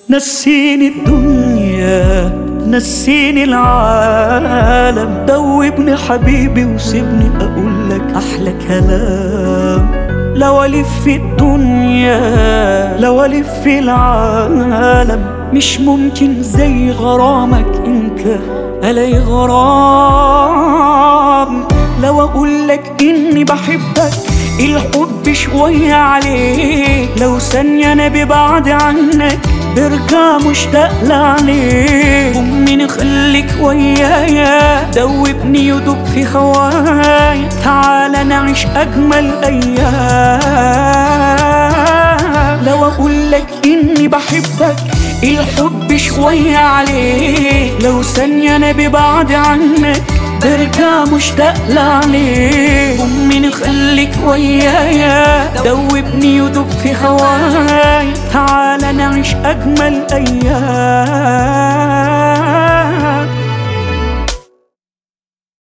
نسيني الدنيا نسيني العالم دوبني حبيبي وسيبني اقول لك احلى كلام لو الف في الدنيا لو الف في العالم مش ممكن زي غرامك انت الاقي غرام لو اقول لك اني بحبك الحب شوية عليك لو ثانية انا ببعد عنك برجع مشتاق لعليك أمي خليك ويايا دوبني يدوب في هوايا تعال نعيش أجمل أيام لو أقول لك إني بحبك الحب شوية عليك لو ثانية أنا ببعد عنك برجع مشتاق لعليك أمي نخليك ويايا دوبني يدوب في هوايا تعال نعيش أجمل أيام